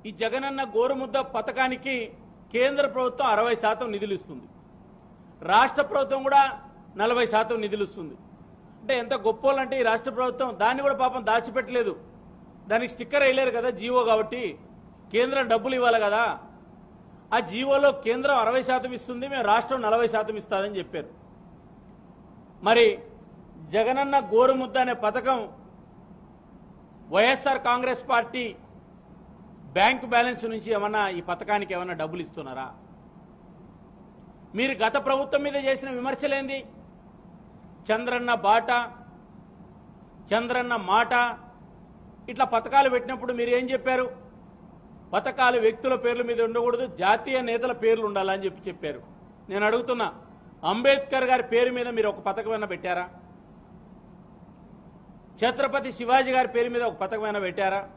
ఈ జగనన్న గోరుముద్ద పథకానికి కేంద్ర ప్రభుత్వం అరవై శాతం నిధులు ఇస్తుంది రాష్ట్ర ప్రభుత్వం కూడా నలభై శాతం నిధులు ఇస్తుంది అంటే ఎంత గొప్పోలంటే ఈ రాష్ట్ర ప్రభుత్వం దాన్ని కూడా పాపం దాచిపెట్టలేదు దానికి స్టిక్కర్ వేయలేరు కదా జీవో కాబట్టి కేంద్రం డబ్బులు ఇవ్వాలి కదా ఆ జీవోలో కేంద్రం అరవై శాతం ఇస్తుంది మేము రాష్ట్రం నలభై శాతం ఇస్తాదని చెప్పారు మరి జగనన్న గోరుముద్ద అనే పథకం YSR Congress party bank balance నుంచి ఏమన్నా ఈ పథకానికి ఏమన్నా డబ్బులు ఇస్తున్నారా మీరు గత ప్రభుత్వం మీద చేసిన విమర్శలేంది చంద్రన్న బాట చంద్రన్న మాట ఇట్లా పథకాలు పెట్టినప్పుడు మీరు ఏం చెప్పారు పథకాలు వ్యక్తుల పేర్ల మీద ఉండకూడదు జాతీయ నేతల పేర్లు ఉండాలని చెప్పి చెప్పారు నేను అడుగుతున్నా అంబేద్కర్ గారి పేరు మీద మీరు ఒక పథకమైనా పెట్టారా ఛత్రపతి శివాజీ గారి పేరు మీద ఒక పథకమైనా పెట్టారా